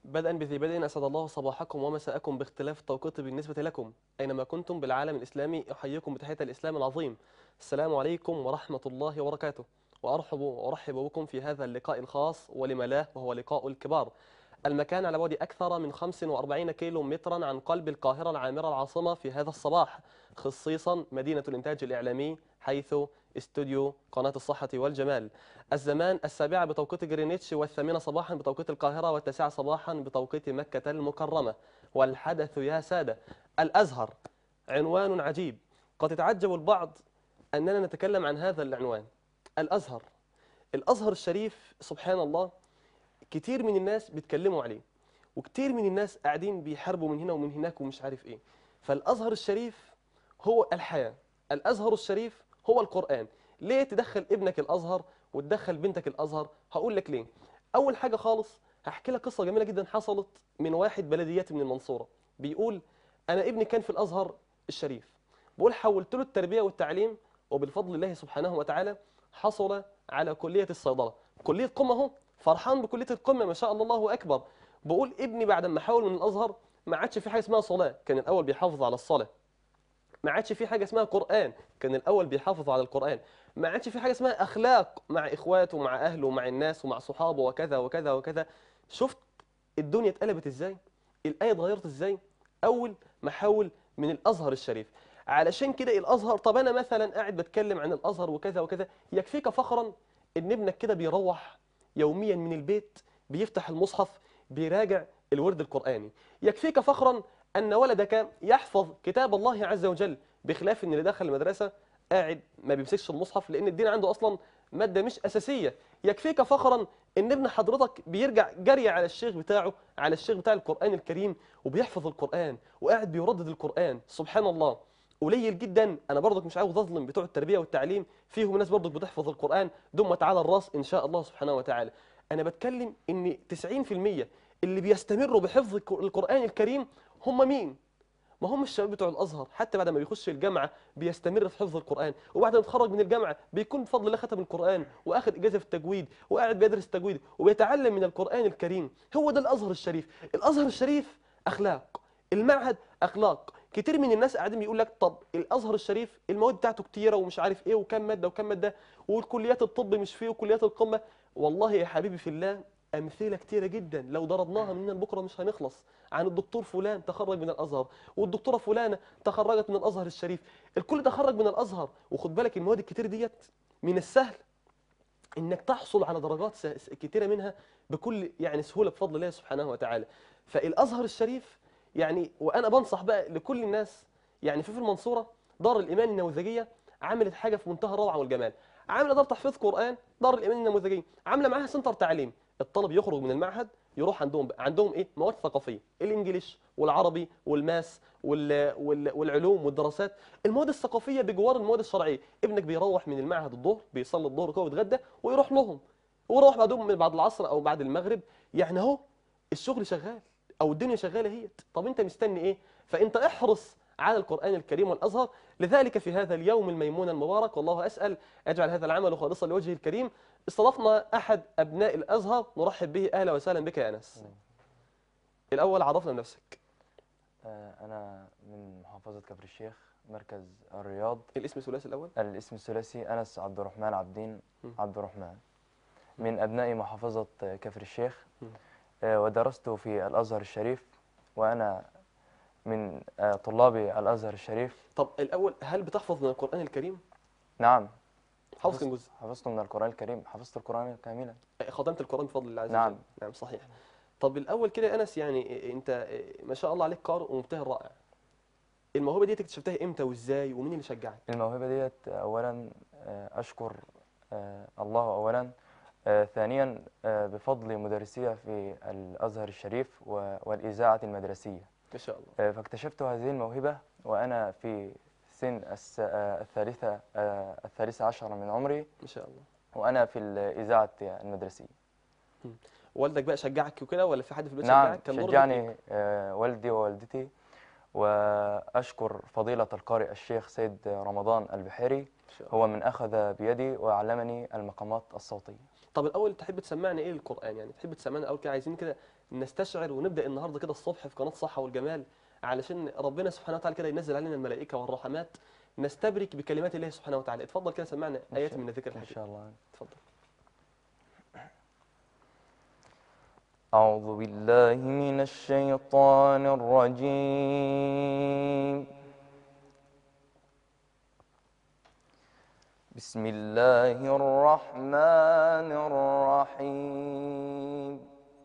بدءا بذي بدء أسعد الله صباحكم ومساءكم باختلاف التوقيت بالنسبة لكم أينما كنتم بالعالم الإسلامي أحييكم بتحية الإسلام العظيم السلام عليكم ورحمة الله وبركاته وأرحب وأرحب بكم في هذا اللقاء الخاص ولما لا وهو لقاء الكبار المكان على بعد أكثر من 45 كيلو مترا عن قلب القاهرة العامرة العاصمة في هذا الصباح خصيصا مدينة الإنتاج الإعلامي حيث استوديو قناة الصحة والجمال الزمان السابعة بتوقيت جرينتش والثامنة صباحا بتوقيت القاهرة والتاسعة صباحا بتوقيت مكة المكرمة والحدث يا سادة الأزهر عنوان عجيب قد يتعجب البعض أننا نتكلم عن هذا العنوان الأزهر الأزهر الشريف سبحان الله كتير من الناس بيتكلموا عليه وكتير من الناس قاعدين بيحاربوا من هنا ومن هناك ومش عارف ايه فالازهر الشريف هو الحياه الازهر الشريف هو القران ليه تدخل ابنك الازهر وتدخل بنتك الازهر هقول لك ليه اول حاجه خالص هحكي لك قصه جميله جدا حصلت من واحد بلدياتي من المنصوره بيقول انا ابني كان في الازهر الشريف بقول حولت له التربيه والتعليم وبالفضل الله سبحانه وتعالى حصل على كليه الصيدله كليه قمه اهو فرحان بكليه القمه ما شاء الله الله اكبر بقول ابني بعد ما حاول من الازهر ما عادش في حاجه اسمها صلاه كان الاول بيحافظ على الصلاه ما عادش في حاجه اسمها قران كان الاول بيحافظ على القران ما عادش في حاجه اسمها اخلاق مع اخواته ومع اهله ومع الناس ومع صحابه وكذا وكذا وكذا شفت الدنيا اتقلبت ازاي الايه اتغيرت ازاي اول ما حول من الازهر الشريف علشان كده الازهر طب انا مثلا قاعد بتكلم عن الازهر وكذا وكذا يكفيك فخرا ان ابنك كده بيروح يوميا من البيت بيفتح المصحف بيراجع الورد القرآني يكفيك فخرا أن ولدك يحفظ كتاب الله عز وجل بخلاف أن اللي دخل المدرسة قاعد ما بيمسكش المصحف لأن الدين عنده أصلا مادة مش أساسية يكفيك فخرا أن ابن حضرتك بيرجع جري على الشيخ بتاعه على الشيخ بتاع القرآن الكريم وبيحفظ القرآن وقاعد بيردد القرآن سبحان الله قليل جدا انا برضك مش عاوز اظلم بتوع التربيه والتعليم فيهم ناس برضك بتحفظ القران دمت على الراس ان شاء الله سبحانه وتعالى انا بتكلم ان 90% اللي بيستمروا بحفظ القران الكريم هم مين ما هم الشباب بتوع الازهر حتى بعد ما بيخش الجامعه بيستمر في حفظ القران وبعد ما يتخرج من الجامعه بيكون بفضل الله ختم القران واخد اجازه في التجويد وقاعد بيدرس التجويد وبيتعلم من القران الكريم هو ده الازهر الشريف الازهر الشريف اخلاق المعهد اخلاق كتير من الناس قاعدين بيقول لك طب الازهر الشريف المواد بتاعته كتيره ومش عارف ايه وكم ماده وكم ماده والكليات الطب مش فيه وكليات القمه والله يا حبيبي في الله امثله كتيره جدا لو ضربناها من بكره مش هنخلص عن الدكتور فلان تخرج من الازهر والدكتوره فلانه تخرجت من الازهر الشريف الكل تخرج من الازهر وخد بالك المواد الكتير ديت من السهل انك تحصل على درجات كتيره منها بكل يعني سهوله بفضل الله سبحانه وتعالى فالازهر الشريف يعني وانا بنصح بقى لكل الناس يعني في في المنصوره دار الايمان النموذجيه عملت حاجه في منتهى الروعه والجمال عامله دار تحفيظ قران دار الايمان النموذجيه عامله معاها سنتر تعليم الطالب يخرج من المعهد يروح عندهم بقى. عندهم ايه مواد ثقافيه الانجليش والعربي والماس وال... وال... والعلوم والدراسات المواد الثقافيه بجوار المواد الشرعيه ابنك بيروح من المعهد الظهر بيصلي الظهر كده ويتغدى ويروح لهم ويروح بعدهم من بعد العصر او بعد المغرب يعني اهو الشغل شغال او الدنيا شغاله هي طب انت مستني ايه فانت احرص على القران الكريم والازهر لذلك في هذا اليوم الميمون المبارك والله اسال اجعل هذا العمل خالصا لوجهه الكريم استضفنا احد ابناء الازهر نرحب به اهلا وسهلا بك يا انس الاول عرفنا بنفسك انا من محافظه كفر الشيخ مركز الرياض الاسم الثلاثي الاول الاسم الثلاثي انس عبد الرحمن عبدين عبد الرحمن من ابناء محافظه كفر الشيخ ودرست في الأزهر الشريف وأنا من طلاب الأزهر الشريف طب الأول هل بتحفظ من القرآن الكريم؟ نعم حفظ كم جزء؟ حفظت من القرآن الكريم حفظت القرآن كاملا ختمت القرآن بفضل الله عز وجل نعم نعم صحيح طب الأول كده يا أنس يعني أنت ما شاء الله عليك قارئ ومبتهل رائع الموهبة دي اكتشفتها إمتى وإزاي ومين اللي شجعك؟ الموهبة ديت أولا أشكر الله أولا آه ثانيا آه بفضل مدرسية في الأزهر الشريف والإذاعة المدرسية ما شاء الله آه فاكتشفت هذه الموهبة وأنا في سن الثالثة الثالثة عشر من عمري ما شاء الله وأنا في الإذاعة المدرسية والدك بقى شجعك وكده ولا في حد في البيت نعم شجعك؟ كان شجعني والدي ووالدتي وأشكر فضيلة القارئ الشيخ سيد رمضان البحيري هو من أخذ بيدي وعلمني المقامات الصوتية طب الاول تحب تسمعنا ايه القران يعني تحب تسمعنا الاول كده عايزين كده نستشعر ونبدا النهارده كده الصبح في قناه صحه والجمال علشان ربنا سبحانه وتعالى كده ينزل علينا الملائكه والرحمات نستبرك بكلمات الله سبحانه وتعالى اتفضل كده سمعنا ايات شاء- من الذكر إن الحكيم شاء الله اتفضل أعوذ بالله من الشيطان الرجيم بسم الله الرحمن الرحيم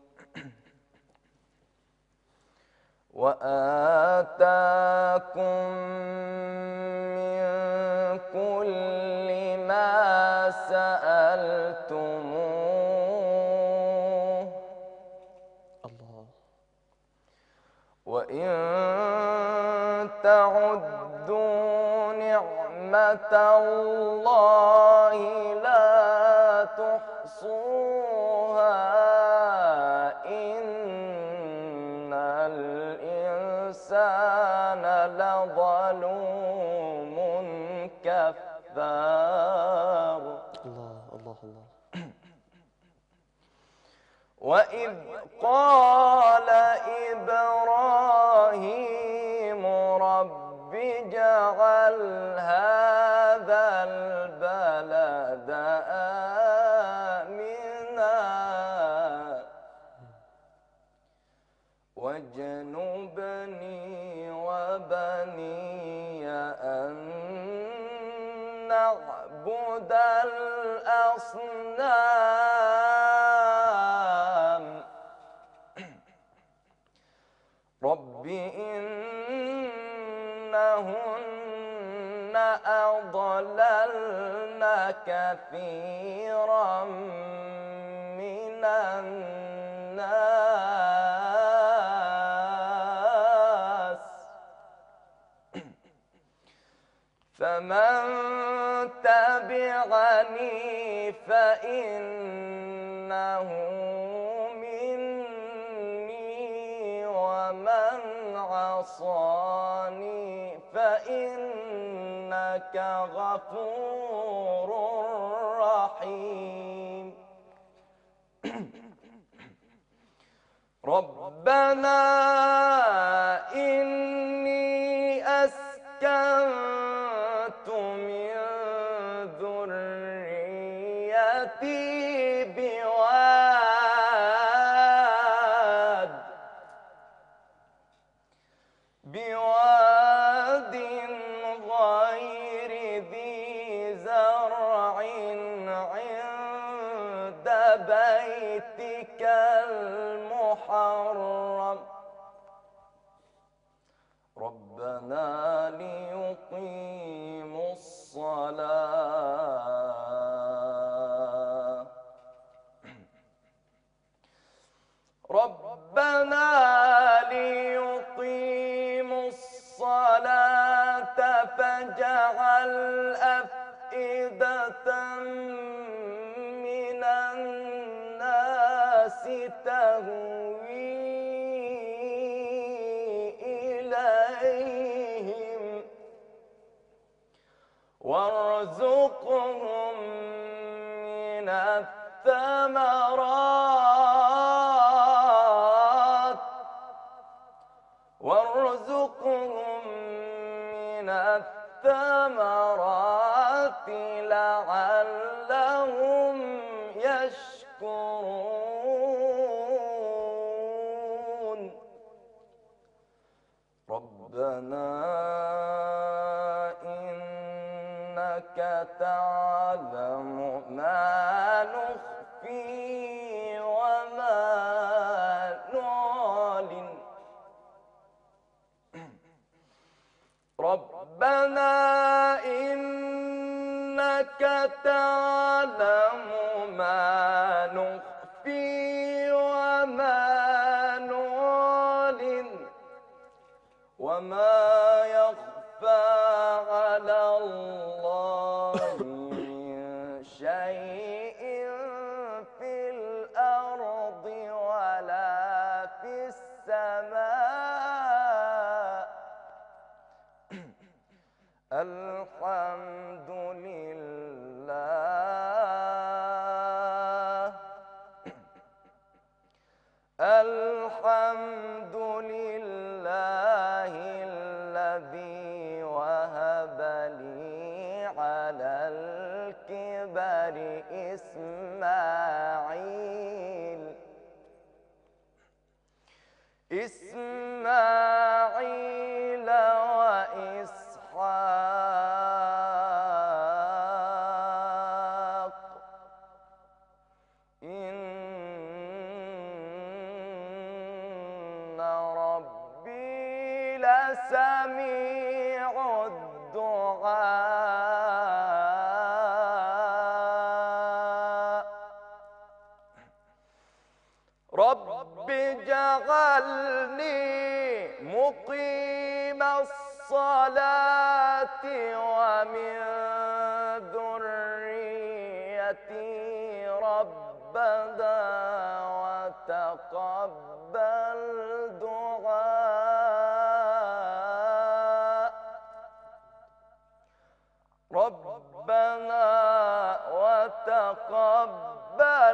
وآتاكم من كل ما سألتموه الله وإن تعدوا نعمة الله لا تحصوها إن الإنسان لظلوم كفار الله الله الله وإذ قال إبراهيم رب اجعل هذا البلد آمنا واجنبني وبني أن نعبد الأصنام رب إنهن أضللن كثيرا من الناس فمن تبعني فإنه مني ومن عصاني فإنك غفور رحيم ربنا إني أسكنت من ذريتي بواد بواد غير ذي زرع عند بيتك المحرم ربنا ليقيموا الصلاة ربنا ليقيموا الصلاة فاجعل أفئدة من الناس تهوي إليهم وارزقهم من الثمرات وارزقهم من الثمرات لعلهم يشكرون ربنا إنك تعلم ما نخفي وما نعلن ربنا إنك تعلم ما نخفي وما نعلن وما يخفى على الله من شيء في الأرض ولا في السماء الحمد لله الحمد لله الذي وهب لي على الكبر إسماعيل إسماعيل وإسحاق إن ربي لسميع الدعاء رب اجعلني مقيم الصلاة ومن ذريتي ربنا وتقبل دعاء ربنا وتقبل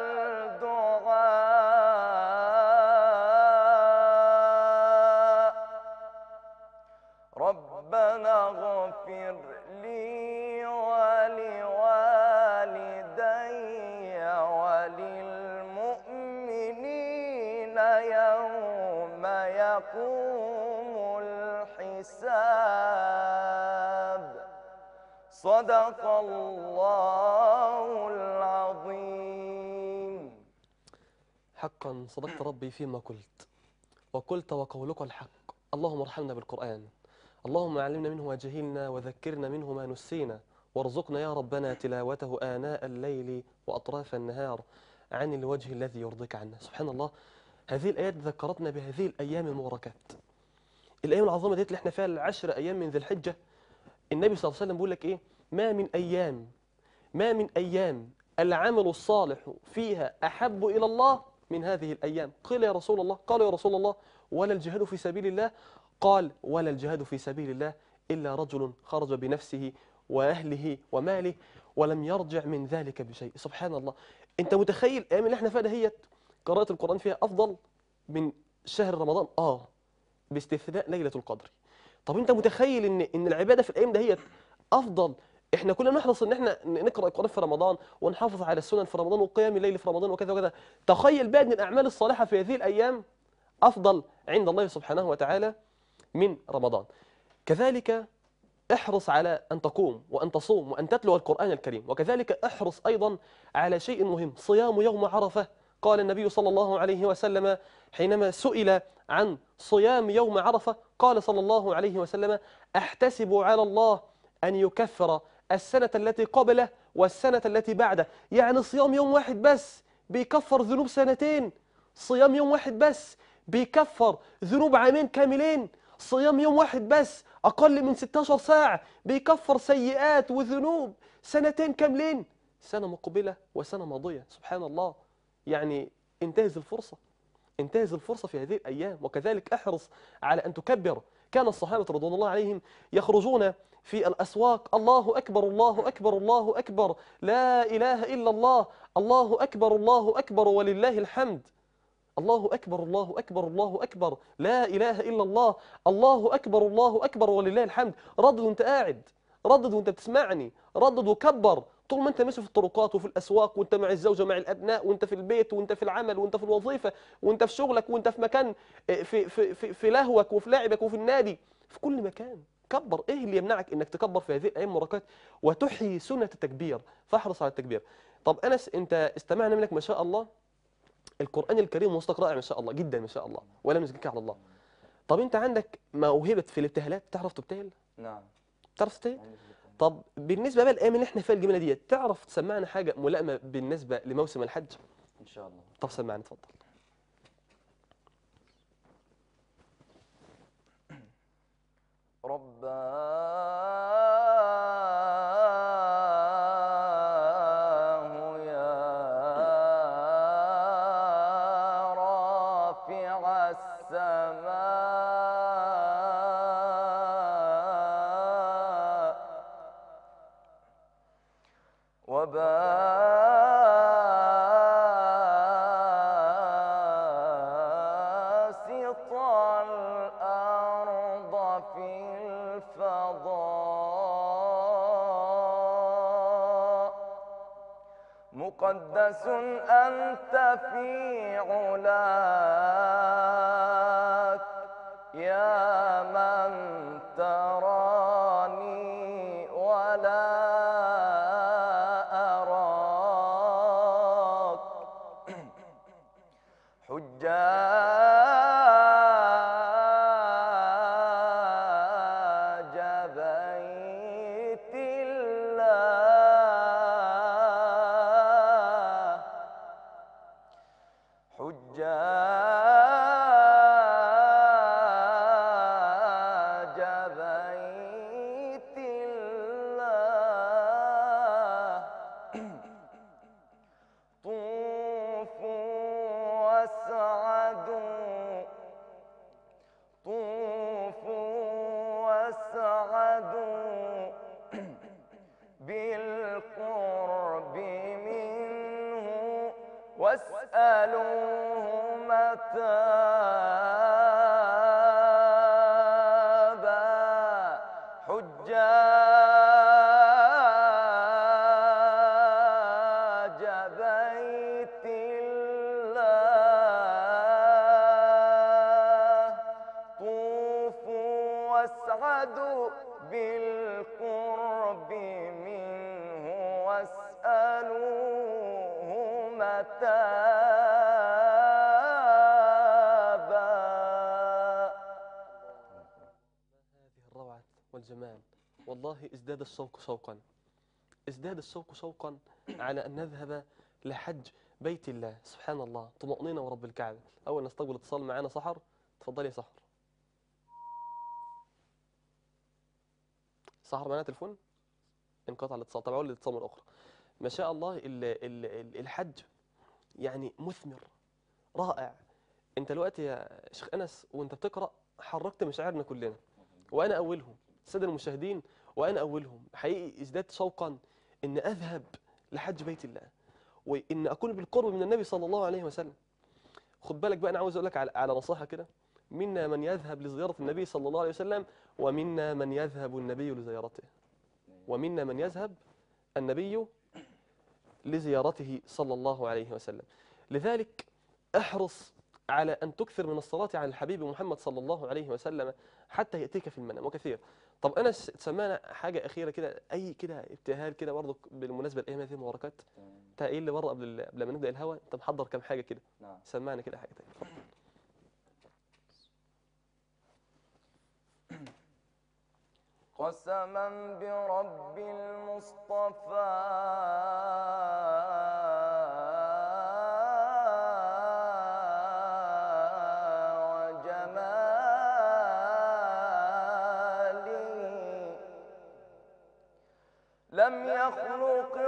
دعاء ربنا اغفر لي ولوالدي وللمؤمنين يوم يقوم الحساب صدق الله العظيم حقا صدقت ربي فيما قلت وقلت وقولك الحق اللهم ارحمنا بالقرآن اللهم علمنا منه ما جهلنا وذكرنا منه ما نسينا وارزقنا يا ربنا تلاوته آناء الليل وأطراف النهار عن الوجه الذي يرضيك عنا سبحان الله هذه الآيات ذكرتنا بهذه الأيام المباركات الأيام العظيمة ديت اللي احنا فيها العشر أيام من ذي الحجة النبي صلى الله عليه وسلم بيقول لك إيه ما من أيام ما من أيام العمل الصالح فيها أحب إلى الله من هذه الأيام قيل يا رسول الله قالوا يا رسول الله ولا الجهاد في سبيل الله قال ولا الجهاد في سبيل الله إلا رجل خرج بنفسه وأهله وماله ولم يرجع من ذلك بشيء سبحان الله أنت متخيل الأيام اللي احنا فيها دهيت قراءة القرآن فيها أفضل من شهر رمضان آه باستثناء ليلة القدر طب أنت متخيل إن إن العبادة في الأيام دهيت أفضل احنا كنا نحرص ان احنا نقرا القران في رمضان ونحافظ على السنن في رمضان وقيام الليل في رمضان وكذا وكذا تخيل بقى ان الاعمال الصالحه في هذه الايام افضل عند الله سبحانه وتعالى من رمضان كذلك احرص على ان تقوم وان تصوم وان تتلو القران الكريم وكذلك احرص ايضا على شيء مهم صيام يوم عرفه قال النبي صلى الله عليه وسلم حينما سئل عن صيام يوم عرفه قال صلى الله عليه وسلم احتسب على الله ان يكفر السنة التي قبله والسنة التي بعده يعني صيام يوم واحد بس بيكفر ذنوب سنتين صيام يوم واحد بس بيكفر ذنوب عامين كاملين صيام يوم واحد بس أقل من 16 ساعة بيكفر سيئات وذنوب سنتين كاملين سنة مقبلة وسنة ماضية سبحان الله يعني انتهز الفرصة انتهز الفرصة في هذه الأيام وكذلك احرص على أن تكبر كان الصحابة رضوان الله عليهم يخرجون في الأسواق الله أكبر الله أكبر الله أكبر لا إله إلا الله الله أكبر الله أكبر ولله الحمد الله أكبر الله أكبر الله أكبر لا إله إلا الله الله أكبر الله أكبر ولله الحمد ردد وانت قاعد ردد وانت بتسمعني ردد وكبر طول ما انت ماشي في الطرقات وفي الاسواق وانت مع الزوجه مع الابناء وانت في البيت وانت في العمل وانت في الوظيفه وانت في شغلك وانت في مكان في في في, في لهوك وفي لعبك وفي النادي في كل مكان كبر ايه اللي يمنعك انك تكبر في هذه الايام المباركات وتحيي سنه التكبير فاحرص على التكبير طب انس انت استمعنا منك ما شاء الله القران الكريم مصدق رائع ما شاء الله جدا ما شاء الله ولا نزكيك على الله طب انت عندك موهبه في الابتهالات تعرف تبتهل نعم تعرف تبتهل طب بالنسبه بقى الايام اللي احنا فيها الجميله ديت تعرف تسمعنا حاجه ملائمه بالنسبه لموسم الحج إن شاء الله طب سمعني اتفضل رباه يا رافع السماء وباء مقدس أنت في علاك يا من تراني ولا أراك حجاج بيت الله حجاج بيت الله طوفوا واسعدوا طوفوا واسعدوا بالقرب منه واسألوه متابا حجاج بيت الله طوفوا واسعدوا بالقرب منه واسألوه متابا هذه الروعة والجمال والله ازداد الشوق شوقا ازداد الشوق شوقا على أن نذهب لحج بيت الله سبحان الله طمأنينة ورب الكعبة أول نستقبل اتصال معنا سحر تفضلي يا سحر سحر معنا تليفون انقطع الاتصال طبعا لي الاتصال مرة أخرى ما شاء الله ال ال ال الحج يعني مثمر رائع انت دلوقتي يا شيخ انس وانت بتقرا حركت مشاعرنا كلنا وانا اولهم الساده المشاهدين وانا اولهم حقيقي ازددت شوقا ان اذهب لحج بيت الله وان اكون بالقرب من النبي صلى الله عليه وسلم خد بالك بقى انا عاوز اقول لك على, على نصيحه كده منا من يذهب لزياره النبي صلى الله عليه وسلم ومنا من يذهب النبي لزيارته ومنا من يذهب النبي لزيارته صلى الله عليه وسلم لذلك احرص على أن تكثر من الصلاة على الحبيب محمد صلى الله عليه وسلم حتى يأتيك في المنام وكثير طب أنا سمعنا حاجة أخيرة كده أي كده ابتهال كده برضه بالمناسبة لأيام هذه المباركات أنت قايل لي بره قبل ال- قبل ما نبدأ الهوا أنت محضر كام حاجة كده نعم سمعنا كده حاجة تانية اتفضل. قسما برب المصطفى وجماله لم يخلق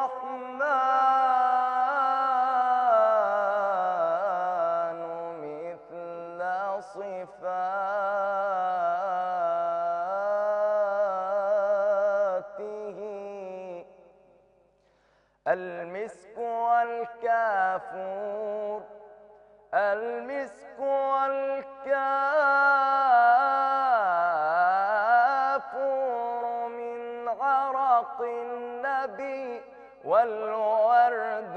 الرحمن مثل صفاته المسك والكافور المسك والكافور من عرق النبي والورد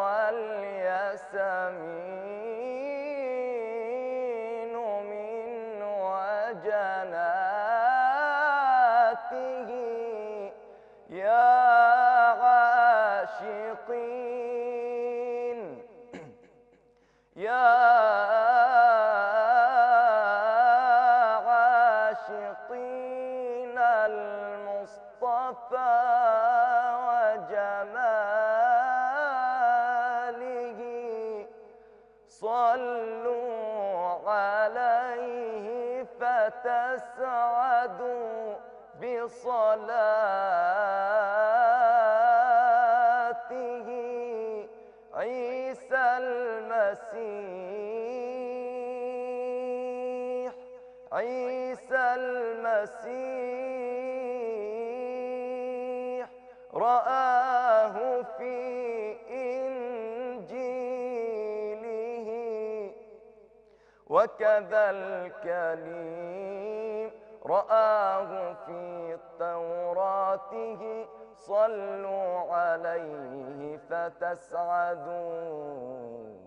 والياسمين من وجناته يا عاشقين يا عاشقين المصطفى وجماله صلوا عليه فتسعدوا بصلاته عيسى المسيح عيسى المسيح رآه في إنجيله وكذا الكليم رآه في توراته صلوا عليه فتسعدوا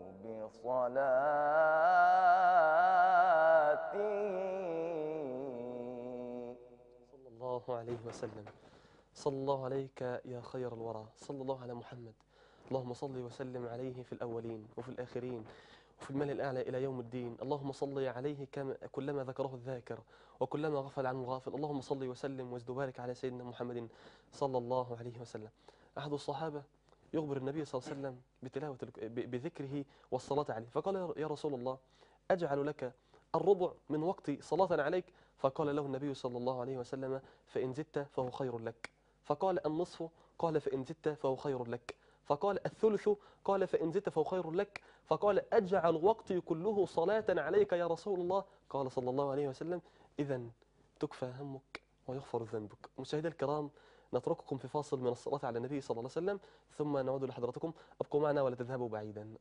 بصلاته صلى الله عليه وسلم صلى الله عليك يا خير الورى صلى الله على محمد اللهم صل وسلم عليه في الأولين وفي الآخرين وفي الملأ الأعلى إلى يوم الدين اللهم صل عليه كما كلما ذكره الذاكر وكلما غفل عنه الغافل اللهم صل وسلم وازد وبارك على سيدنا محمد صلى الله عليه وسلم أحد الصحابة يخبر النبي صلى الله عليه وسلم بتلاوة الك- ب- بذكره والصلاة عليه فقال يا- يا رسول الله أجعل لك الربع من وقت صلاة عليك فقال له النبي صلى الله عليه وسلم فإن زدت فهو خير لك فقال النصف قال فإن زدت فهو خير لك فقال الثلث قال فإن زدت فهو خير لك فقال أجعل وقتي كله صلاة عليك يا رسول الله قال صلى الله عليه وسلم إذا تكفى همك ويغفر ذنبك مشاهدي الكرام نترككم في فاصل من الصلاة على النبي صلى الله عليه وسلم ثم نعود لحضراتكم ابقوا معنا ولا تذهبوا بعيدا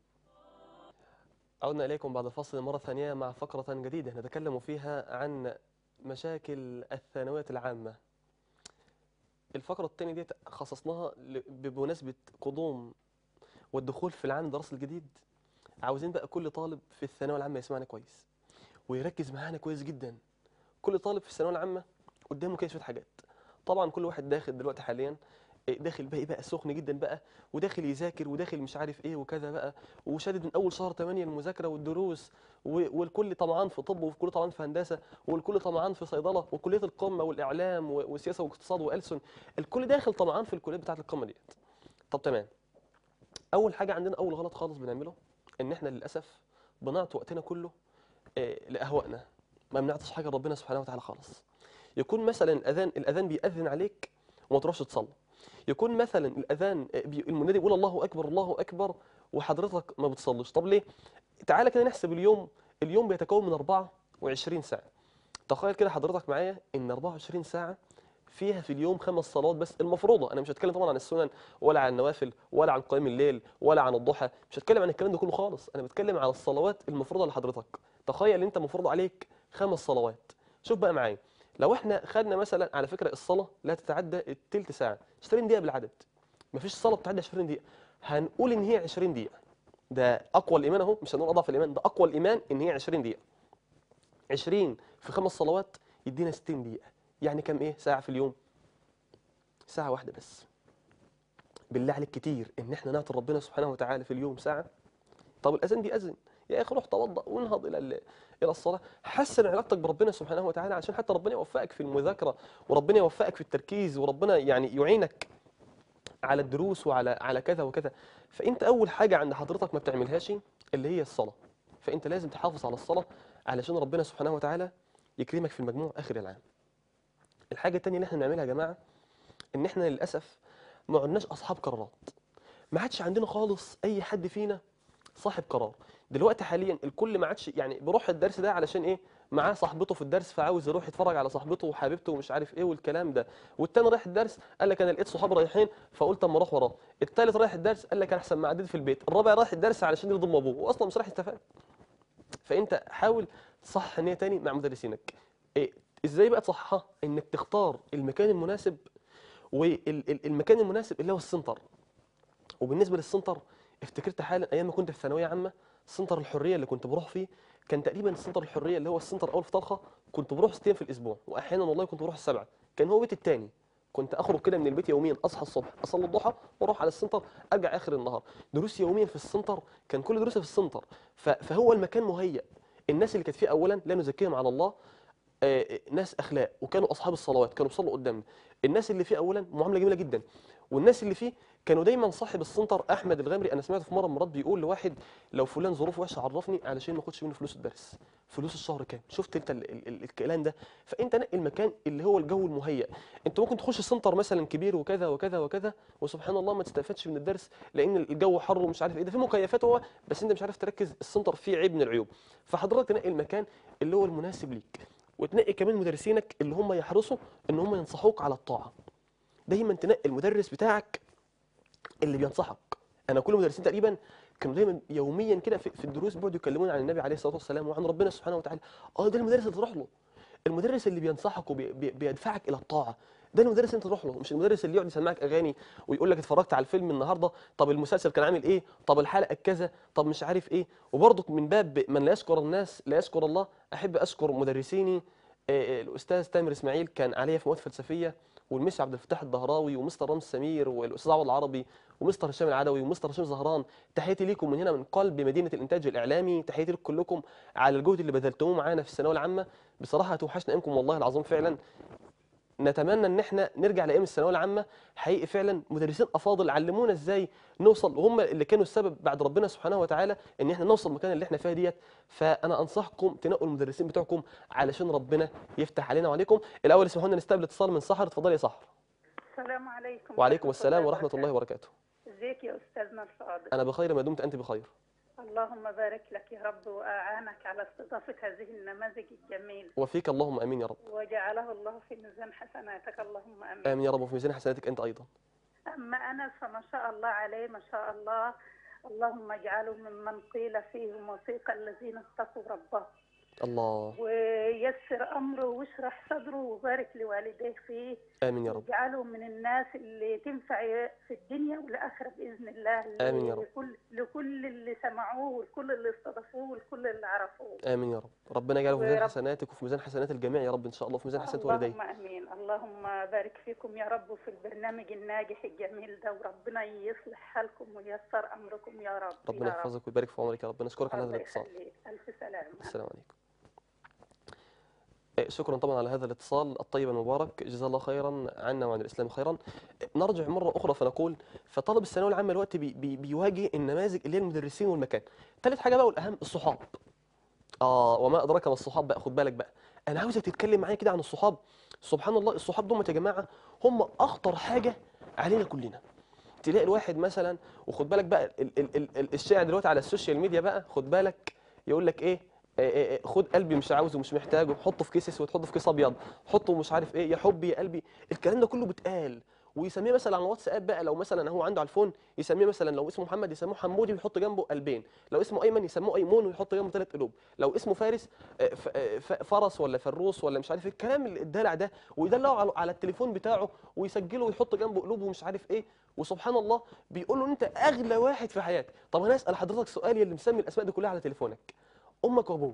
عدنا إليكم بعد الفاصل مرة ثانية مع فقرة جديدة نتكلم فيها عن مشاكل الثانوية العامة الفقرة الثانية دي خصصناها ل- بمناسبة قدوم والدخول في العام الدراسي الجديد عاوزين بقى كل طالب في الثانوية العامة يسمعنا كويس ويركز معانا كويس جدا كل طالب في الثانوية العامة قدامه كده شوية حاجات طبعا كل واحد داخل دلوقتي حاليا إيه، داخل بقى إيه بقى سخن جدا بقى وداخل يذاكر وداخل مش عارف ايه وكذا بقى وشادد من اول شهر 8 المذاكره والدروس و- والكل طمعان في طب والكل طمعان في هندسه والكل طمعان في صيدله وكليه القمه والاعلام و- وسياسه واقتصاد والسن الكل داخل طمعان في الكليات بتاعه القمه ديت طب تمام اول حاجه عندنا اول غلط خالص بنعمله ان احنا للاسف بنعطي وقتنا كله آه، لاهوائنا ما بنعطيش حاجه لربنا سبحانه وتعالى خالص يكون مثلا الاذان الاذان بيأذن عليك وما تروحش تصلي يكون مثلا الاذان آه، بي- المنادي يقول الله اكبر الله اكبر وحضرتك ما بتصليش طب ليه تعالى كده نحسب اليوم اليوم بيتكون من 24 ساعه تخيل كده حضرتك معايا ان 24 ساعه فيها في اليوم خمس صلوات بس المفروضه انا مش هتكلم طبعا عن السنن ولا عن النوافل ولا عن قيام الليل ولا عن الضحى مش هتكلم عن الكلام ده كله خالص انا بتكلم على الصلوات المفروضه لحضرتك تخيل انت مفروض عليك خمس صلوات شوف بقى معايا لو احنا خدنا مثلا على فكره الصلاه لا تتعدى التلت ساعه 20 دقيقه بالعدد مفيش صلاه بتعدي 20 دقيقه هنقول ان هي 20 دقيقه ده اقوى الايمان اهو مش هنقول اضعف الايمان ده اقوى الايمان ان هي 20 دقيقه 20 في خمس صلوات يدينا 60 دقيقه يعني كام ايه ساعه في اليوم ساعه واحده بس بالله عليك كتير ان احنا نعطي ربنا سبحانه وتعالى في اليوم ساعه طب الاذان بيأذن يا اخي روح توضأ وانهض الى ال- الى الصلاه حسن علاقتك بربنا سبحانه وتعالى عشان حتى ربنا يوفقك في المذاكره وربنا يوفقك في التركيز وربنا يعني يعينك على الدروس وعلى على كذا وكذا فانت اول حاجه عند حضرتك ما بتعملهاش اللي هي الصلاه فانت لازم تحافظ على الصلاه علشان ربنا سبحانه وتعالى يكرمك في المجموع اخر العام الحاجه الثانيه اللي احنا بنعملها يا جماعه ان احنا للاسف ما عدناش اصحاب قرارات ما عادش عندنا خالص اي حد فينا صاحب قرار دلوقتي حاليا الكل ما عادش يعني بيروح الدرس ده علشان ايه معاه صاحبته في الدرس فعاوز يروح يتفرج على صاحبته وحبيبته ومش عارف ايه والكلام ده والتاني رايح الدرس قال لك انا لقيت صحابي رايحين فقلت اما اروح وراه التالت رايح الدرس قال لك انا احسن ما عديت في البيت الرابع رايح الدرس علشان يرضي ابوه واصلا مش رايح يستفاد فانت حاول تصحح نيه تاني مع مدرسينك إيه ازاي بقى تصححها انك تختار المكان المناسب والمكان المناسب اللي هو السنتر وبالنسبه للسنتر افتكرت حالا ايام ما كنت في ثانويه عامه سنتر الحريه اللي كنت بروح فيه كان تقريبا سنتر الحريه اللي هو السنتر اول في طلخه كنت بروح ست ايام في الاسبوع واحيانا والله كنت بروح السبعه كان هو بيتي التاني كنت اخرج كده من البيت يوميا اصحى الصبح اصلي الضحى واروح على السنتر ارجع اخر النهار دروس يوميا في السنتر كان كل دروسي في السنتر ف- فهو المكان مهيأ الناس اللي كانت فيه اولا لا نزكيهم على الله آه، ناس اخلاق وكانوا اصحاب الصلوات كانوا بيصلوا قدامنا الناس اللي فيه اولا معامله جميله جدا والناس اللي فيه كانوا دايما صاحب السنتر احمد الغامري انا سمعت في مره من مرات بيقول لواحد لو فلان ظروفه وحشه عرفني علشان ما اخدش منه فلوس الدرس فلوس الشهر كام شفت انت ال ال ال الكلام ده فانت نقي المكان اللي هو الجو المهيأ انت ممكن تخش سنتر مثلا كبير وكذا وكذا وكذا وسبحان الله ما تستفادش من الدرس لان الجو حر ومش عارف ايه ده في مكيفات هو بس انت مش عارف تركز السنتر فيه عيب من العيوب فحضرتك تنقي المكان اللي هو المناسب ليك وتنقي كمان مدرسينك اللي هم يحرصوا ان هم ينصحوك على الطاعه دايما تنقي المدرس بتاعك اللي بينصحك انا كل المدرسين تقريبا كانوا دايما يوميا كده في, في الدروس بيقعدوا يكلمون عن النبي عليه الصلاه والسلام وعن ربنا سبحانه وتعالى اه ده المدرس اللي تروح له المدرس اللي بينصحك وبيدفعك الى الطاعه ده المدرس اللي انت تروح له مش المدرس اللي يقعد يسمعك اغاني ويقول لك اتفرجت على الفيلم النهارده طب المسلسل كان عامل ايه طب الحلقه كذا طب مش عارف ايه وبرضك من باب من لا يشكر الناس لا يشكر الله احب اشكر مدرسيني آه، آه، الاستاذ تامر اسماعيل كان عليا في مواد فلسفيه والمس عبد الفتاح الدهراوي ومستر رامز سمير والاستاذ عوض العربي ومستر هشام العدوي ومستر هشام زهران تحياتي ليكم من هنا من قلب مدينه الانتاج الاعلامي تحياتي لكم كلكم على الجهد اللي بذلتوه معانا في الثانويه العامه بصراحه هتوحشنا ايامكم والله العظيم فعلا نتمنى ان احنا نرجع لايام الثانويه العامه حقيقي فعلا مدرسين افاضل علمونا ازاي نوصل وهم اللي كانوا السبب بعد ربنا سبحانه وتعالى ان احنا نوصل المكان اللي احنا فيها ديت فانا انصحكم تنقوا المدرسين بتوعكم علشان ربنا يفتح علينا وعليكم الاول اسمحوا لنا نستقبل اتصال من سحر اتفضلي يا سحر السلام عليكم وعليكم السلام ورحمه الله وبركاته ازيك يا استاذنا الفاضل انا بخير ما دمت انت بخير اللهم بارك لك يا رب واعانك على استضافه هذه النماذج الجميله وفيك اللهم امين يا رب وجعله الله في ميزان حسناتك اللهم امين امين يا رب وفي ميزان حسناتك انت ايضا اما انا فما شاء الله عليه ما شاء الله اللهم اجعله ممن قيل فيهم وثيق الذين اتقوا ربهم الله ويسر امره واشرح صدره وبارك لوالديه فيه امين يا رب واجعله من الناس اللي تنفع في الدنيا والاخره باذن الله آمين يا رب. لكل لكل اللي سمعوه ولكل اللي استضافوه ولكل اللي عرفوه امين يا رب ربنا يجعله في ميزان ورب- حسناتك وفي ميزان حسنات الجميع يا رب ان شاء الله وفي ميزان حسنات اللهم والديك امين اللهم بارك فيكم يا رب في البرنامج الناجح الجميل ده وربنا يصلح حالكم وييسر امركم يا رب ربنا يا رب. يحفظك ويبارك في عمرك يا رب نشكرك على هذا الله الاتصال يخليك الف سلامه السلام عليكم إيه، شكرا طبعا على هذا الاتصال الطيب المبارك جزاه الله خيرا عنا وعن الاسلام خيرا نرجع مره اخرى فنقول فطالب الثانويه العامه دلوقتي بي بي بيواجه النماذج اللي هي المدرسين والمكان ثالث حاجه بقى والاهم الصحاب اه وما ادراك ما الصحاب بقى خد بالك بقى انا عاوزك تتكلم معايا كده عن الصحاب سبحان الله الصحاب دول يا جماعه هم اخطر حاجه علينا كلنا تلاقي الواحد مثلا وخد بالك بقى ال ال ال ال الشائع دلوقتي على السوشيال ميديا بقى خد بالك يقول لك ايه إيه إيه إيه، خد قلبي مش عاوزه مش محتاجه حطه في كيس اسود حطه في كيس ابيض حطه مش عارف ايه يا حبي يا قلبي الكلام ده كله بيتقال ويسميه مثلا على الواتساب بقى لو مثلا هو عنده على الفون يسميه مثلا لو اسمه محمد يسموه حمودي ويحط جنبه قلبين لو اسمه ايمن يسموه ايمون ويحط جنبه ثلاث قلوب لو اسمه فارس آه، ف- آه، ف- فرس ولا فروس ولا مش عارف ايه الكلام اللي الدلع ده ويدلعه على- على التليفون بتاعه ويسجله ويحط جنبه قلوب ومش عارف ايه وسبحان الله بيقول له انت اغلى واحد في حياتي طب انا اسال حضرتك سؤال يا اللي مسمي الاسماء دي كلها على تليفونك امك وابوك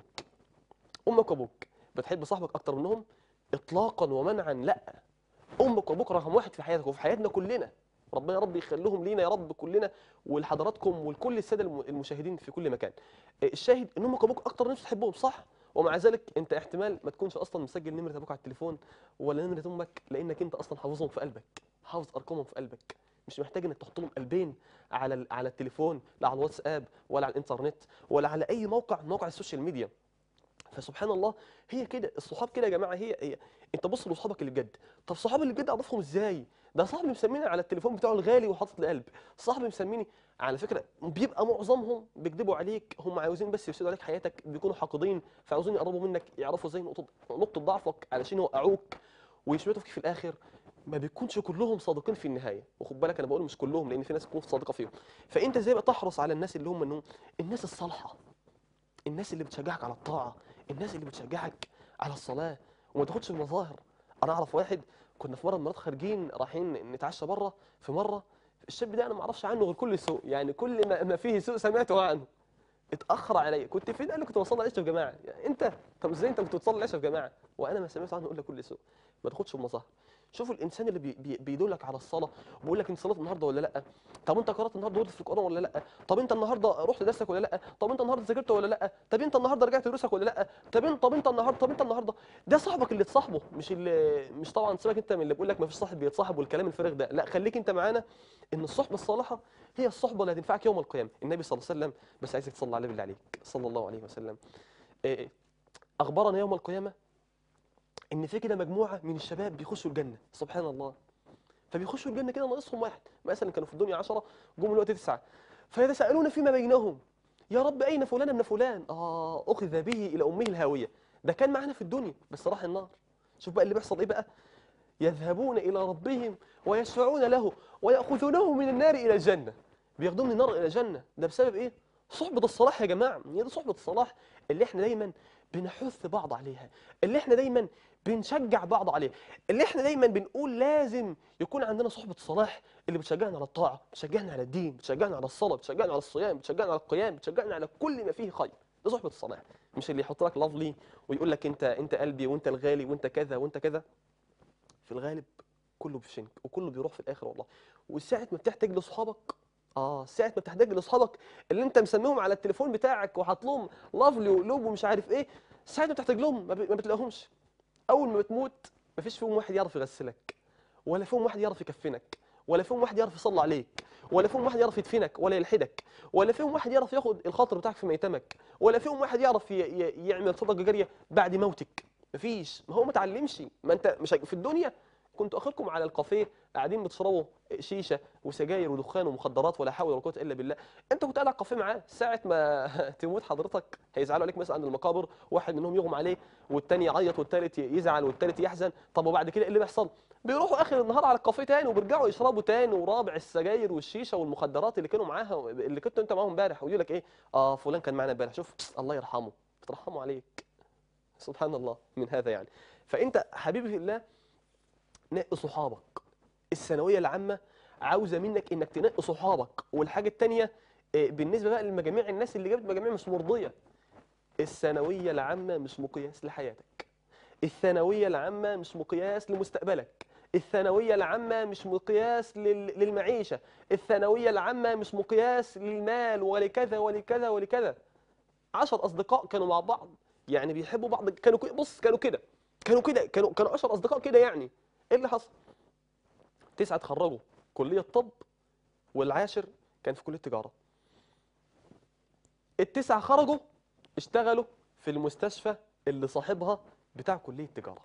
امك وابوك بتحب صاحبك اكتر منهم اطلاقا ومنعا لا امك وابوك رقم واحد في حياتك وفي حياتنا كلنا ربنا يا رب يخليهم لينا يا رب كلنا ولحضراتكم ولكل الساده الم- المشاهدين في كل مكان آه، الشاهد ان امك وابوك اكتر ناس بتحبهم صح ومع ذلك انت احتمال ما تكونش اصلا مسجل نمره ابوك على التليفون ولا نمره امك لانك انت اصلا حافظهم في قلبك حافظ ارقامهم في قلبك مش محتاج انك تحط لهم قلبين على ال- على التليفون لا على الواتساب ولا على الانترنت ولا على اي موقع من مواقع السوشيال ميديا فسبحان الله هي كده الصحاب كده يا جماعه هي, هي انت بص لاصحابك اللي بجد طب صحابي اللي بجد اعرفهم ازاي ده صاحبي مسميني على التليفون بتاعه الغالي وحاطط لي قلب صاحبي مسميني على فكره بيبقى معظمهم بيكذبوا عليك هم عاوزين بس يفسدوا عليك حياتك بيكونوا حاقدين فعاوزين يقربوا منك يعرفوا ازاي نقطه نقطه ضعفك علشان يوقعوك ويشمتوا فيك في الاخر ما بيكونش كلهم صادقين في النهايه وخد بالك انا بقول مش كلهم لان في ناس تكون صادقه فيهم فانت ازاي بقى تحرص على الناس اللي هم انهم الناس الصالحه الناس اللي بتشجعك على الطاعه الناس اللي بتشجعك على الصلاه وما تاخدش المظاهر انا اعرف واحد كنا في مره من المرات خارجين رايحين نتعشى بره في مره الشاب ده انا ما اعرفش عنه غير كل سوء يعني كل ما, ما فيه سوء سمعته عنه اتاخر عليا كنت فين قال لي كنت بصلي العشاء في جماعه يعني انت طب ازاي انت كنت بتصلي العشاء في جماعه وانا ما سمعت عنه الا كل سوء ما تاخدش المظاهر شوفوا الانسان اللي بي بي بيدلك على الصلاه وبيقول لك انت صليت النهارده ولا لا طب انت قرات النهارده ورد في القران ولا لا طب انت النهارده رحت درسك ولا لا طب انت النهارده ذاكرت ولا لا طب انت النهارده رجعت دروسك ولا لا طب انت طب انت النهارده طب انت النهارده ده صاحبك اللي تصاحبه مش اللي مش طبعا سيبك انت من اللي بيقول لك ما فيش صاحب بيتصاحب والكلام الفارغ ده لا خليك انت معانا ان الصحبه الصالحه هي الصحبه اللي هتنفعك يوم القيامه النبي صلى الله عليه وسلم بس عايزك تصلي عليه بالله عليك صلى الله عليه وسلم إيه، اخبرنا يوم القيامه ان في كده مجموعه من الشباب بيخشوا الجنه سبحان الله فبيخشوا الجنه كده ناقصهم واحد مثلا كانوا في الدنيا 10 جم الوقت تسعه فيتساءلون فيما بينهم يا رب اين فلان ابن فلان اه اخذ به الى امه الهاويه ده كان معانا في الدنيا بس راح النار شوف بقى اللي بيحصل ايه بقى يذهبون الى ربهم ويشفعون له وياخذونه من النار الى الجنه بياخدوه من النار الى الجنه ده بسبب ايه صحبه الصلاح يا جماعه هي دي صحبه الصلاح اللي احنا دايما بنحث بعض عليها اللي احنا دايما بنشجع بعض عليها اللي احنا دايما بنقول لازم يكون عندنا صحبة صلاح اللي بتشجعنا على الطاعة بتشجعنا على الدين بتشجعنا على الصلاة بتشجعنا على الصيام بتشجعنا على القيام بتشجعنا على كل ما فيه خير ده صحبة الصلاح مش اللي يحط لك لافلي ويقول لك انت انت قلبي وانت الغالي وانت كذا وانت كذا في الغالب كله بيشنك وكله بيروح في الاخر والله وساعة ما بتحتاج لاصحابك اه ساعة ما بتحتاج لاصحابك اللي انت مسميهم على التليفون بتاعك وحاط لهم لافلي وقلوب ومش عارف ايه ساعة ما بتحتاج لهم ما ب- ما بتلاقيهمش اول ما بتموت ما فيش فيهم واحد يعرف يغسلك ولا فيهم واحد يعرف يكفنك ولا فيهم واحد يعرف يصلي عليك ولا فيهم واحد يعرف يدفنك ولا يلحدك ولا فيهم واحد يعرف ياخد الخاطر بتاعك في ميتمك ولا فيهم واحد يعرف ي- ي- يعمل صدقه جاريه بعد موتك مفيش ما هو ما اتعلمش ما انت مش هيك- في الدنيا كنتوا اخركم على الكافيه قاعدين بتشربوا شيشه وسجاير ودخان ومخدرات ولا حول ولا قوه الا بالله انت كنت قاعد على الكافيه معاه ساعه ما تموت حضرتك هيزعلوا عليك مثلا عند المقابر واحد منهم يغمى عليه والتاني يعيط والتالت يزعل والتالت يحزن طب وبعد كده ايه اللي بيحصل بيروحوا اخر النهار على الكافيه تاني وبيرجعوا يشربوا تاني ورابع السجاير والشيشه والمخدرات اللي كانوا معاها اللي كنت انت معاهم امبارح ويقول لك ايه اه فلان كان معانا امبارح شوف الله يرحمه بترحموا عليك سبحان الله من هذا يعني فانت حبيبي في الله نقي صحابك الثانويه العامه عاوزه منك انك تنقي صحابك والحاجه الثانيه بالنسبه بقى لمجاميع الناس اللي جابت مجاميع مش مرضيه الثانويه العامه مش مقياس لحياتك الثانويه العامه مش مقياس لمستقبلك الثانويه العامه مش مقياس لل- للمعيشه الثانويه العامه مش مقياس للمال ولكذا ولكذا ولكذا عشر اصدقاء كانوا مع بعض يعني بيحبوا بعض كانوا كي- بص كانوا كده كانوا كده كانوا كانوا 10 اصدقاء كده يعني ايه اللي حصل تسعه اتخرجوا كليه طب والعاشر كان في كليه تجاره التسعه خرجوا اشتغلوا في المستشفى اللي صاحبها بتاع كليه تجاره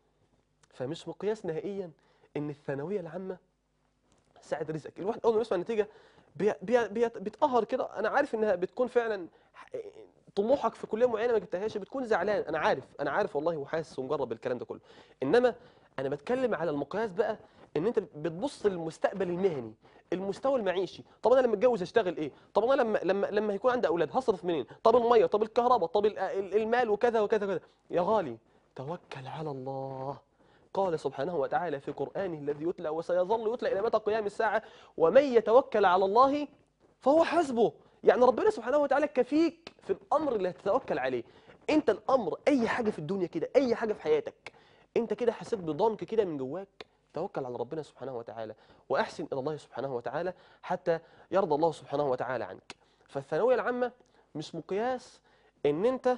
فمش مقياس نهائيا ان الثانويه العامه ساعد رزقك الواحد اول ما يسمع النتيجه بي بي بي بيتقهر كده انا عارف انها بتكون فعلا ح- طموحك في كليه معينه ما جبتهاش بتكون زعلان انا عارف انا عارف والله وحاسس ومجرب الكلام ده كله انما انا بتكلم على المقياس بقى ان انت بتبص للمستقبل المهني المستوى المعيشي طب انا لما اتجوز اشتغل ايه طب انا لما لما لما هيكون عندي اولاد هصرف منين طب الميه طب الكهرباء طب ال- ال- المال وكذا وكذا وكذا يا غالي توكل على الله قال سبحانه وتعالى في قرآنه الذي يتلى وسيظل يتلى إلى متى قيام الساعة ومن يتوكل على الله فهو حسبه يعني ربنا سبحانه وتعالى كفيك في الأمر اللي هتتوكل عليه أنت الأمر أي حاجة في الدنيا كده أي حاجة في حياتك أنت كده حسيت بضنك كده من جواك توكل على ربنا سبحانه وتعالى وأحسن إلى الله سبحانه وتعالى حتى يرضى الله سبحانه وتعالى عنك فالثانوية العامة مش مقياس إن أنت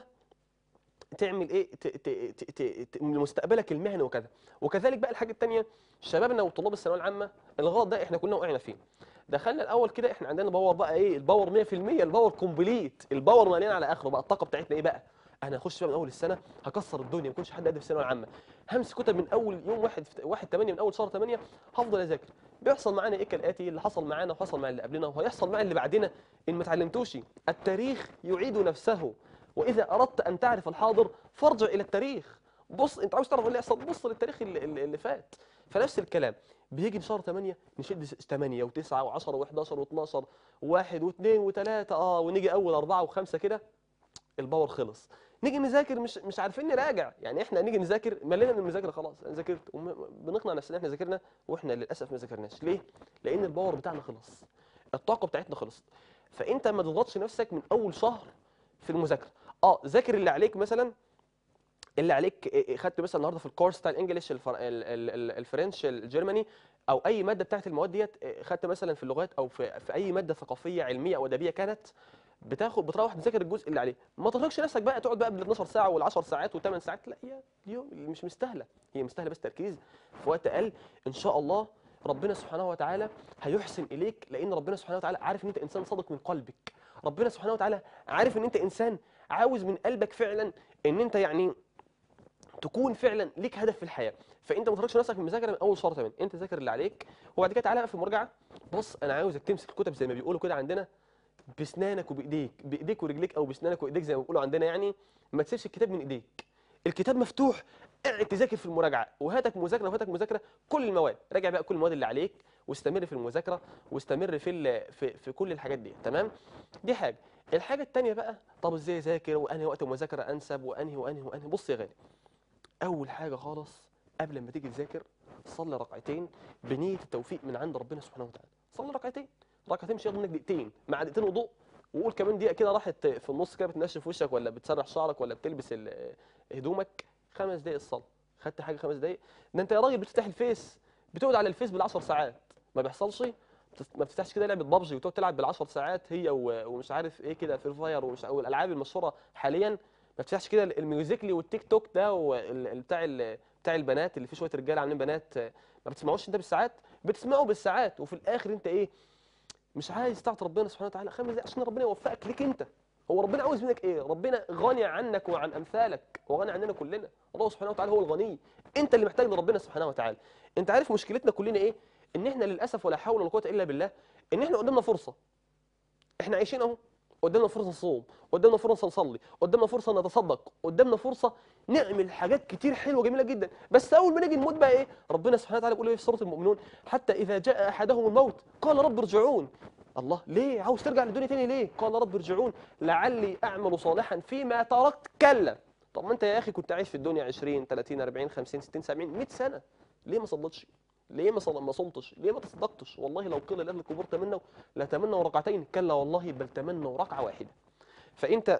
تعمل ايه ت- ت- ت- ت- ت- من مستقبلك المهني وكذا وكذلك بقى الحاجه الثانيه شبابنا وطلاب الثانويه العامه الغلط ده احنا كنا وقعنا فيه دخلنا الاول كده احنا عندنا باور بقى ايه الباور 100% الباور كومبليت الباور مليان على اخره بقى الطاقه بتاعتنا ايه بقى انا هخش بقى من اول السنه هكسر الدنيا ما يكونش حد قد في الثانويه العامه همسك كتب من اول يوم واحد في واحد 8 من اول شهر 8 هفضل اذاكر بيحصل معانا ايه كالاتي اللي حصل معانا وحصل مع اللي قبلنا وهيحصل مع اللي بعدنا ان ما اتعلمتوش التاريخ يعيد نفسه واذا اردت ان تعرف الحاضر فارجع الى التاريخ بص انت عاوز تعرف ايه اللي يحصل بص للتاريخ اللي, اللي اللي فات فنفس الكلام بيجي في شهر 8 نشد 8 و9 و10 و11 و12 واحد واثنين وثلاثة اه ونيجي اول أربعة وخمسة كده الباور خلص نيجي نذاكر مش مش عارفين نراجع يعني احنا نيجي نذاكر ملينا من المذاكره خلاص انا ذاكرت وم- بنقنع نفسنا احنا ذاكرنا واحنا للاسف ما ذاكرناش ليه لان الباور بتاعنا خلص الطاقه بتاعتنا خلصت فانت ما تضغطش نفسك من اول شهر في المذاكره اه ذاكر اللي عليك مثلا اللي عليك إيه، إيه، خدت مثلا النهارده في الكورس بتاع الانجليش الفر... ال... ال... ال... الفرنش الجرماني او اي ماده بتاعت المواد ديت إيه، خدت مثلا في اللغات او في, في اي ماده ثقافيه علميه او ادبيه كانت بتاخد بتروح تذاكر الجزء اللي عليه ما ترهقش نفسك بقى تقعد بقى بال 12 ساعه وال 10 ساعات و8 ساعات لا هي اليوم مش مستاهله هي مستاهله بس تركيز في وقت اقل ان شاء الله ربنا سبحانه وتعالى هيحسن اليك لان ربنا سبحانه وتعالى عارف ان انت انسان صادق من قلبك ربنا سبحانه وتعالى عارف ان انت انسان عاوز من قلبك فعلا ان انت يعني تكون فعلا ليك هدف في الحياه فانت ما تخرجش نفسك من المذاكره من اول شهر 8 انت ذاكر اللي عليك وبعد كده تعالى بقى في المراجعه بص انا عاوزك تمسك الكتب زي ما بيقولوا كده عندنا باسنانك وبايديك بايديك ورجليك او باسنانك وايديك زي ما بيقولوا عندنا يعني ما تسيبش الكتاب من ايديك الكتاب مفتوح اقعد تذاكر في المراجعه وهاتك مذاكره وهاتك مذاكره كل المواد راجع بقى كل المواد اللي عليك واستمر في المذاكره واستمر في ال- في, في كل الحاجات دي تمام دي حاجه الحاجه التانية بقى طب ازاي اذاكر وانهي وقت المذاكره انسب وانهي وانهي وانهي بص يا غالي اول حاجه خالص قبل ما تيجي تذاكر صلي ركعتين بنيه التوفيق من عند ربنا سبحانه وتعالى صلي ركعتين ركعتين مش هياخدوا منك دقيقتين مع دقيقتين وضوء وقول كمان دقيقه كده راحت في النص كده بتنشف وشك ولا بتسرح شعرك ولا بتلبس ال- هدومك خمس دقايق الصلاه خدت حاجه خمس دقايق ده انت يا راجل بتفتح الفيس بتقعد على الفيس بالعشر ساعات ما بيحصلش بتس- ما بتفتحش كده لعبه بابجي وتقعد تلعب بالعشر ساعات هي و- ومش عارف ايه كده في فاير ومش والالعاب المشهوره حاليا ما بتفتحش كده الميوزيكلي والتيك توك ده وال- ال- بتاع ال- بتاع البنات اللي فيه شويه رجاله عاملين بنات آه، ما بتسمعوش انت بالساعات بتسمعه بالساعات وفي الاخر انت ايه مش عايز تعطي ربنا سبحانه وتعالى خمس دقايق عشان ربنا يوفقك ليك انت هو ربنا عاوز منك ايه ربنا غني عنك وعن امثالك وغني عننا كلنا الله سبحانه وتعالى هو الغني انت اللي محتاج لربنا سبحانه وتعالى انت عارف مشكلتنا كلنا ايه ان احنا للاسف ولا حول ولا قوه الا بالله ان احنا قدامنا فرصه احنا عايشين اهو قدامنا فرصه نصوم قدامنا فرصه نصلي قدامنا فرصه نتصدق قدامنا فرصه نعمل حاجات كتير حلوه جميله جدا بس اول ما نيجي نموت بقى ايه ربنا سبحانه وتعالى بيقول ايه في سوره المؤمنون حتى اذا جاء احدهم الموت قال رب ارجعون الله ليه عاوز ترجع للدنيا تاني ليه قال رب ارجعون لعلي اعمل صالحا فيما تركت كلا طب ما انت يا اخي كنت عايش في الدنيا 20 30 40 50 60 70 100 سنه ليه ما صليتش ليه ما صل- ما صمتش ليه ما تصدقتش والله لو قيل لاهل القبور تمنوا لتمنوا ركعتين كلا والله بل تمنوا ركعه واحده فانت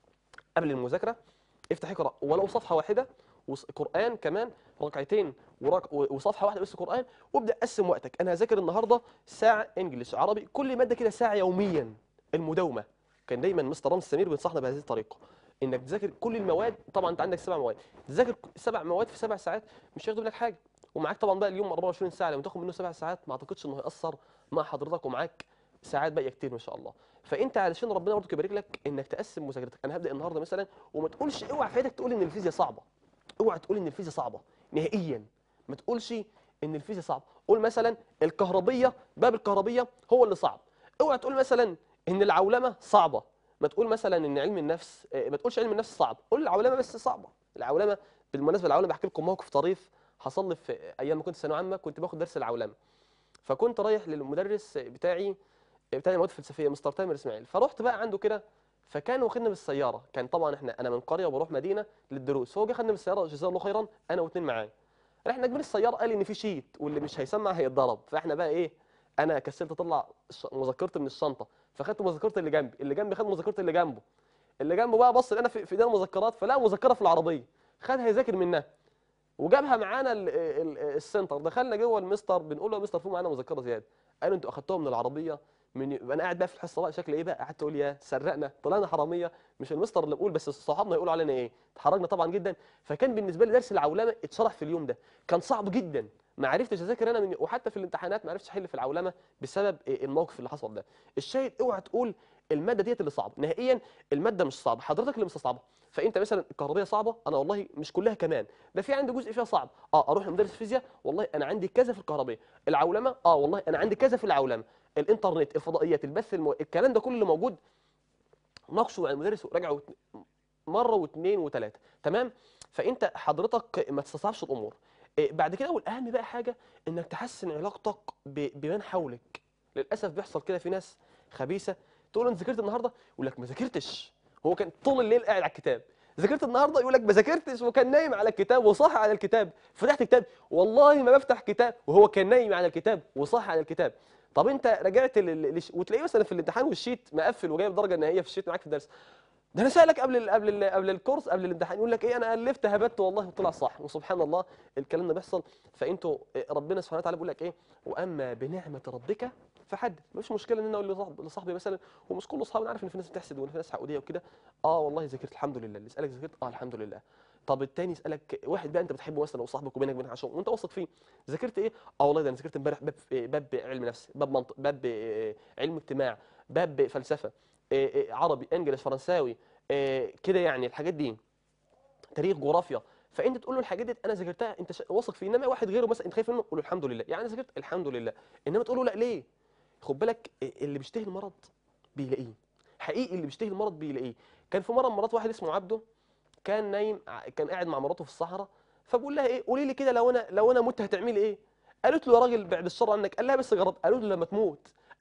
قبل المذاكره افتح اقرا ولو صفحه واحده وقران كمان ركعتين ورك... وصفحه واحده بس قران وابدا قسم وقتك انا هذاكر النهارده ساعه انجليش عربي كل ماده كده ساعه يوميا المداومه كان دايما مستر رامز سمير بينصحنا بهذه الطريقه انك تذاكر كل المواد طبعا انت عندك سبع مواد تذاكر سبع مواد في سبع ساعات مش هياخدوا منك حاجه ومعاك طبعا بقى اليوم 24 ساعه لما تاخد منه سبع ساعات ما اعتقدش انه هياثر مع حضرتك ومعاك ساعات باقيه كتير ما شاء الله فانت علشان ربنا برضه يبارك لك انك تقسم مذاكرتك انا هبدا النهارده مثلا وما تقولش اوعى في حياتك تقول ان الفيزياء صعبه اوعى تقول ان الفيزياء صعبه نهائيا ما تقولش ان الفيزياء صعبه قول مثلا الكهربيه باب الكهربيه هو اللي صعب اوعى تقول مثلا ان العولمه صعبه ما تقول مثلا ان علم النفس آه، ما تقولش علم النفس صعب قول العولمه بس صعبه العولمه بالمناسبه العولمه بحكي لكم موقف طريف حصل لي في ايام ما كنت ثانويه عامه كنت باخد درس العولمه فكنت رايح للمدرس بتاعي بتاع المواد الفلسفيه مستر تامر اسماعيل فرحت بقى عنده كده فكان واخدنا بالسياره كان طبعا احنا انا من قريه وبروح مدينه للدروس فهو جه خدنا بالسياره جزاه الله خيرا انا واثنين معاه رحنا جبنا السياره قال ان في شيت واللي مش هيسمع هيتضرب فاحنا بقى ايه انا كسلت اطلع الش- مذكرتي من الشنطه فخدت مذكرتي اللي جنبي اللي جنبي خد مذكرتي اللي جنبه اللي جنبه بقى بص انا في في ايدينا مذكرات فلقى مذكره في العربيه خدها يذاكر منها وجابها معانا ال- ال- السنتر دخلنا جوه المستر بنقول له يا مستر في معانا مذكره زياده قالوا انتوا اخدتوها من العربيه من انا قاعد بقى في الحصه بقى شكل ايه بقى قعدت اقول يا سرقنا طلعنا حراميه مش المستر اللي بقول بس صحابنا يقولوا علينا ايه اتحرجنا طبعا جدا فكان بالنسبه لي درس العولمه اتشرح في اليوم ده كان صعب جدا ما عرفتش اذاكر انا من وحتى في الامتحانات ما عرفتش احل في العولمه بسبب إيه الموقف اللي حصل ده الشاهد اوعى تقول الماده ديت اللي صعبه نهائيا الماده مش صعبه حضرتك اللي مستصعبها فانت مثلا الكهربيه صعبه انا والله مش كلها كمان ده في عندي جزء فيها صعب اه اروح لمدرس فيزياء والله انا عندي كذا في الكهربيه العولمه اه والله انا عندي كذا في العولمه الانترنت الفضائيات البث المو... الكلام ده كله اللي موجود ناقشه مع المدرس وراجعه وت- مره واثنين وثلاثه تمام فانت حضرتك ما تستصعبش الامور إيه، بعد كده والاهم بقى حاجه انك تحسن علاقتك ب- بمن حولك للاسف بيحصل كده في ناس خبيثه تقول له انت ذاكرت النهارده يقول لك ما ذاكرتش هو كان طول الليل قاعد على الكتاب ذاكرت النهارده يقول لك ما ذاكرتش وكان نايم على الكتاب وصاحي على الكتاب فتحت كتاب والله ما بفتح كتاب وهو كان نايم على الكتاب وصاحي على الكتاب طب انت رجعت لل... للش- وتلاقيه مثلا في الامتحان والشيت مقفل وجايب درجه نهائيه في الشيت معاك في الدرس ده انا سالك قبل ال قبل ال قبل الكورس قبل الامتحان يقول لك ايه انا الفت هبت والله وطلع صح وسبحان الله الكلام ده بيحصل فانتوا إيه، ربنا سبحانه وتعالى بيقول لك ايه واما بنعمه ربك فحدث مفيش مشكله ان انا اقول لصاحب- لصاحبي مثلا ومش كل اصحابي انا عارف ان في ناس بتحسد وان في ناس حقوديه وكده اه والله ذاكرت الحمد لله اللي يسالك ذاكرت اه الحمد لله طب التاني يسالك واحد بقى انت بتحبه مثلا وصاحبك وبينك وبين عشان وانت واثق فيه ذاكرت ايه اه والله ده انا ذاكرت امبارح باب باب علم نفس باب منطق باب آه، علم اجتماع باب فلسفه آه، آه، عربي انجلش فرنساوي آه، كده يعني الحاجات دي تاريخ جغرافيا فانت تقول له الحاجات دي انا ذاكرتها انت شا- واثق فيه انما واحد غيره مثلا انت خايف منه قول له الحمد لله يعني أنا ذاكرت الحمد لله انما تقول له لا ليه خد بالك آه، اللي بيشتهي المرض بيلاقيه حقيقي اللي بيشتهي المرض بيلاقيه كان في مره من مرات واحد اسمه عبده كان نايم ع- كان قاعد مع مراته في الصحراء فبقول لها ايه قولي لي كده لو انا لو انا مت هتعملي ايه قالت له يا راجل بعد الشر عنك قال لها بس جرب قالوا له لما تموت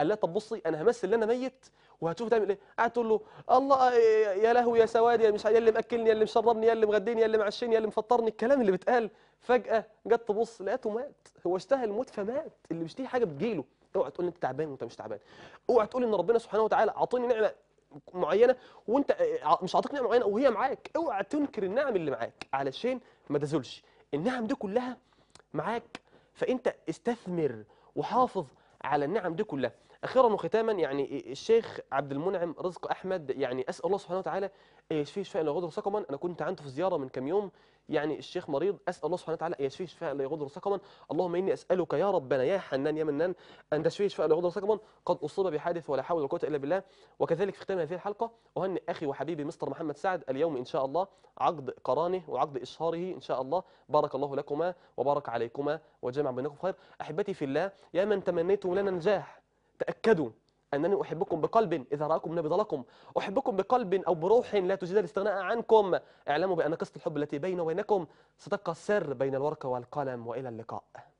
قال لها طب بصي انا همثل ان انا ميت وهتشوف تعمل ايه قعدت تقول له الله يا لهوي يا سواد يا مش يا اللي ماكلني يا اللي مشربني يا اللي مغديني يا اللي معشني يا اللي مفطرني الكلام اللي بيتقال فجاه جت تبص لقيته مات هو اشتهى الموت فمات اللي بيشتهي حاجه بتجيله اوعى تقول انت تعبان وانت مش تعبان اوعى تقول ان ربنا سبحانه وتعالى عاطيني نعمه معينه وانت مش عاطيك نعمه معينه وهي معاك اوعى تنكر النعم اللي معاك علشان ما تزولش النعم دي كلها معاك فانت استثمر وحافظ على النعم دي كلها اخيرا وختاما يعني الشيخ عبد المنعم رزق احمد يعني اسال الله سبحانه وتعالى يشفيه شفاء لا يغادر سقما انا كنت عنده في زياره من كم يوم يعني الشيخ مريض اسال الله سبحانه وتعالى يشفيه شفاء لا يغادر سقما اللهم اني اسالك يا ربنا يا حنان يا منان ان تشفيه شفاء لا يغادر سقما قد اصيب بحادث ولا حول ولا قوه الا بالله وكذلك في ختام هذه الحلقه اهنئ اخي وحبيبي مستر محمد سعد اليوم ان شاء الله عقد قرانه وعقد اشهاره ان شاء الله بارك الله لكما وبارك عليكما وجمع بينكم خير احبتي في الله يا من تمنيتم لنا النجاح تاكدوا أنني أحبكم بقلب إذا رأكم نبض لكم أحبكم بقلب أو بروح لا تجد الاستغناء عنكم اعلموا بأن قصة الحب التي بيني وبينكم ستبقى السر بين الورقة والقلم وإلى اللقاء